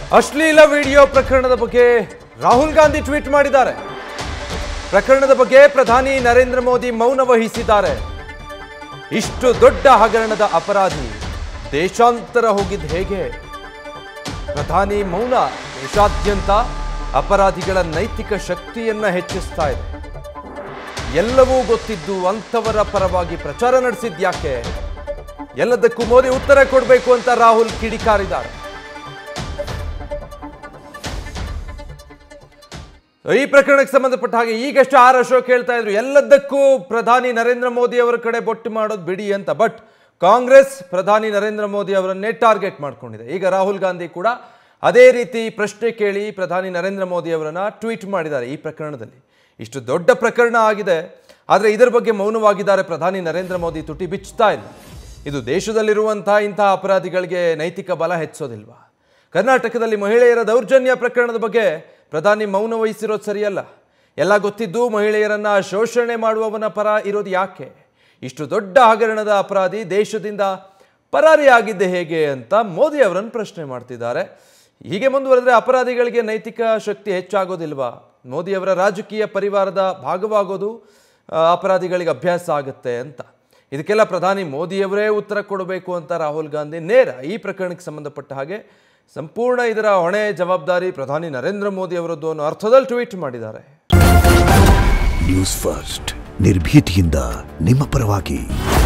ಅಶ್ಲೀಲ ವಿಡಿಯೋ ಪ್ರಕರಣದ ಬಗ್ಗೆ ರಾಹುಲ್ ಗಾಂಧಿ ಟ್ವೀಟ್ ಮಾಡಿದ್ದಾರೆ ಪ್ರಕರಣದ ಬಗ್ಗೆ ಪ್ರಧಾನಿ ನರೇಂದ್ರ ಮೋದಿ ಮೌನ ವಹಿಸಿದ್ದಾರೆ ಇಷ್ಟು ದೊಡ್ಡ ಹಗರಣದ ಅಪರಾಧಿ ದೇಶಾಂತರ ಹೋಗಿದ್ದು ಹೇಗೆ ಪ್ರಧಾನಿ ಮೌನ ದೇಶಾದ್ಯಂತ ಅಪರಾಧಿಗಳ ನೈತಿಕ ಶಕ್ತಿಯನ್ನ ಹೆಚ್ಚಿಸ್ತಾ ಇದೆ ಎಲ್ಲವೂ ಗೊತ್ತಿದ್ದು ಅಂಥವರ ಪರವಾಗಿ ಪ್ರಚಾರ ನಡೆಸಿದ್ಯಾಕೆ ಎಲ್ಲದಕ್ಕೂ ಮೋದಿ ಉತ್ತರ ಕೊಡಬೇಕು ಅಂತ ರಾಹುಲ್ ಕಿಡಿಕಾರಿದ್ದಾರೆ ಈ ಪ್ರಕರಣಕ್ಕೆ ಸಂಬಂಧಪಟ್ಟ ಹಾಗೆ ಈಗಷ್ಟೇ ಆರ್ ಅಶೋಕ್ ಹೇಳ್ತಾ ಇದ್ರು ಎಲ್ಲದಕ್ಕೂ ಪ್ರಧಾನಿ ನರೇಂದ್ರ ಮೋದಿ ಅವರ ಕಡೆ ಬೊಟ್ಟು ಮಾಡೋದು ಬಿಡಿ ಅಂತ ಬಟ್ ಕಾಂಗ್ರೆಸ್ ಪ್ರಧಾನಿ ನರೇಂದ್ರ ಮೋದಿ ಅವರನ್ನೇ ಟಾರ್ಗೆಟ್ ಮಾಡ್ಕೊಂಡಿದೆ ಈಗ ರಾಹುಲ್ ಗಾಂಧಿ ಕೂಡ ಅದೇ ರೀತಿ ಪ್ರಶ್ನೆ ಕೇಳಿ ಪ್ರಧಾನಿ ನರೇಂದ್ರ ಮೋದಿ ಅವರನ್ನ ಟ್ವೀಟ್ ಮಾಡಿದ್ದಾರೆ ಈ ಪ್ರಕರಣದಲ್ಲಿ ಇಷ್ಟು ದೊಡ್ಡ ಪ್ರಕರಣ ಆಗಿದೆ ಆದರೆ ಇದರ ಬಗ್ಗೆ ಮೌನವಾಗಿದ್ದಾರೆ ಪ್ರಧಾನಿ ನರೇಂದ್ರ ಮೋದಿ ತುಟಿ ಬಿಚ್ಚುತ್ತಾ ಇಲ್ಲ ಇದು ದೇಶದಲ್ಲಿರುವಂತಹ ಇಂತಹ ಅಪರಾಧಿಗಳಿಗೆ ನೈತಿಕ ಬಲ ಹೆಚ್ಚೋದಿಲ್ವಾ ಕರ್ನಾಟಕದಲ್ಲಿ ಮಹಿಳೆಯರ ದೌರ್ಜನ್ಯ ಪ್ರಕರಣದ ಬಗ್ಗೆ ಪ್ರಧಾನಿ ಮೌನ ವಹಿಸಿರೋದು ಸರಿಯಲ್ಲ ಎಲ್ಲ ಗೊತ್ತಿದ್ದು ಮಹಿಳೆಯರನ್ನ ಶೋಷಣೆ ಮಾಡುವವನ ಪರ ಇರೋದು ಯಾಕೆ ಇಷ್ಟು ದೊಡ್ಡ ಹಗರಣದ ಅಪರಾಧಿ ದೇಶದಿಂದ ಪರಾರಿಯಾಗಿದ್ದೆ ಹೇಗೆ ಅಂತ ಮೋದಿ ಅವರನ್ನು ಪ್ರಶ್ನೆ ಮಾಡ್ತಿದ್ದಾರೆ ಹೀಗೆ ಮುಂದುವರೆದ್ರೆ ಅಪರಾಧಿಗಳಿಗೆ ನೈತಿಕ ಶಕ್ತಿ ಹೆಚ್ಚಾಗೋದಿಲ್ವಾ ಮೋದಿ ಅವರ ರಾಜಕೀಯ ಪರಿವಾರದ ಭಾಗವಾಗೋದು ಆ, ಅಪರಾಧಿಗಳಿಗೆ ಅಭ್ಯಾಸ ಆಗುತ್ತೆ ಅಂತ ಇದಕ್ಕೆಲ್ಲ ಪ್ರಧಾನಿ ಮೋದಿಯವರೇ ಉತ್ತರ ಕೊಡಬೇಕು ಅಂತ ರಾಹುಲ್ ಗಾಂಧಿ ನೇರ ಈ ಪ್ರಕರಣಕ್ಕೆ ಸಂಬಂಧಪಟ್ಟ ಹಾಗೆ ಸಂಪೂರ್ಣ ಇದರ ಹೊಣೆ ಜವಾಬ್ದಾರಿ ಪ್ರಧಾನಿ ನರೇಂದ್ರ ಮೋದಿ ಅವರದ್ದು ಅನ್ನೋ ಅರ್ಥದಲ್ಲಿ ಟ್ವೀಟ್ ಮಾಡಿದ್ದಾರೆ ನ್ಯೂಸ್ ಫಸ್ಟ್ ನಿರ್ಭೀತಿಯಿಂದ ನಿಮ್ಮ ಪರವಾಗಿ